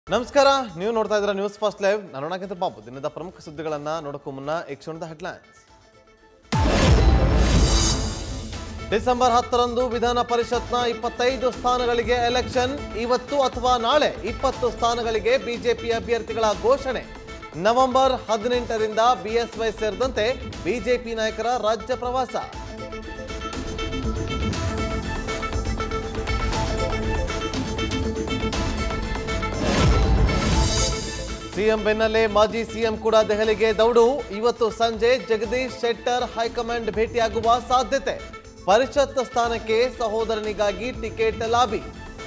ನಮಸ್ಕಾರ ನೀವು ನೋಡ್ತಾ ಇದ್ದೀರಾ ನ್ಯೂಸ್ ಫಸ್ಟ್ ಲೈವ್ ನಾನು ನಾಗೇಂದ್ರ ಬಾಬು ದಿನದ ಪ್ರಮುಖ ಸುದ್ದಿಗಳನ್ನ ನೋಡಕ್ಕೂ ಮುನ್ನ ಈ ಕ್ಷಣದ ಹೆಡ್ಲೈನ್ಸ್ ಡಿಸೆಂಬರ್ ಹತ್ತರಂದು ವಿಧಾನ ಪರಿಷತ್ನ ಇಪ್ಪತ್ತೈದು ಸ್ಥಾನಗಳಿಗೆ ಎಲೆಕ್ಷನ್ ಇವತ್ತು ಅಥವಾ ನಾಳೆ ಇಪ್ಪತ್ತು ಸ್ಥಾನಗಳಿಗೆ ಬಿಜೆಪಿ ಅಭ್ಯರ್ಥಿಗಳ ಘೋಷಣೆ ನವೆಂಬರ್ ಹದಿನೆಂಟರಿಂದ ಬಿಎಸ್ವೈ ಸೇರಿದಂತೆ ಬಿಜೆಪಿ ನಾಯಕರ ರಾಜ್ಯ ಪ್ರವಾಸ ಸಿಎಂ ಬೆನ್ನಲ್ಲೇ ಮಾಜಿ ಸಿಎಂ ಕೂಡ ದೆಹಲಿಗೆ ದೌಡು ಇವತ್ತು ಸಂಜೆ ಜಗದೀಶ್ ಶೆಟ್ಟರ್ ಹೈಕಮಾಂಡ್ ಭೇಟಿಯಾಗುವ ಸಾಧ್ಯತೆ ಪರಿಷತ್ ಸ್ಥಾನಕ್ಕೆ ಸಹೋದರನಿಗಾಗಿ ಟಿಕೆಟ್ ಲಾಬಿ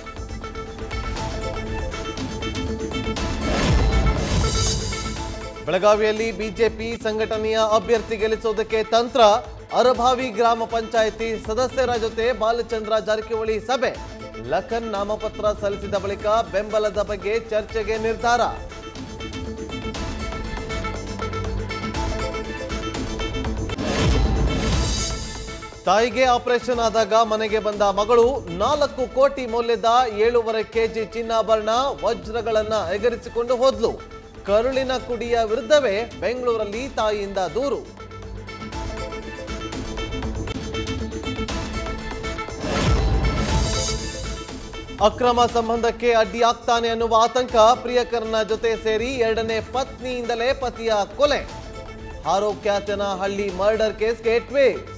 ಬೆಳಗಾವಿಯಲ್ಲಿ ಬಿಜೆಪಿ ಸಂಘಟನೆಯ ಅಭ್ಯರ್ಥಿ ಗೆಲ್ಲಿಸೋದಕ್ಕೆ ತಂತ್ರ ಅರಭಾವಿ ಗ್ರಾಮ ಪಂಚಾಯಿತಿ ಸದಸ್ಯರ ಜೊತೆ ಬಾಲಚಂದ್ರ ಜಾರಕಿಹೊಳಿ ಸಭೆ ಲಖನ್ ನಾಮಪತ್ರ ಸಲ್ಲಿಸಿದ ಬಳಿಕ ಬೆಂಬಲದ ಬಗ್ಗೆ ಚರ್ಚೆಗೆ ನಿರ್ಧಾರ ತಾಯಿಗೆ ಆಪರೇಷನ್ ಆದಾಗ ಮನೆಗೆ ಬಂದ ಮಗಳು ನಾಲ್ಕು ಕೋಟಿ ಮೌಲ್ಯದ ಏಳೂವರೆ ಕೆಜಿ ಚಿನ್ನಾಭರಣ ವಜ್ರಗಳನ್ನ ಎಗರಿಸಿಕೊಂಡು ಹೋದ್ಲು ಕರುಳಿನ ಕುಡಿಯ ವಿರುದ್ಧವೇ ಬೆಂಗಳೂರಲ್ಲಿ ತಾಯಿಯಿಂದ ದೂರು ಅಕ್ರಮ ಸಂಬಂಧಕ್ಕೆ ಅಡ್ಡಿಯಾಗ್ತಾನೆ ಅನ್ನುವ ಆತಂಕ ಪ್ರಿಯಕರನ ಜೊತೆ ಸೇರಿ ಎರಡನೇ ಪತ್ನಿಯಿಂದಲೇ ಪತಿಯ ಕೊಲೆ ಆರೋಗ್ಯಾತನ ಹಳ್ಳಿ ಮರ್ಡರ್ ಕೇಸ್ಗೆ ಟ್ವೇಸ್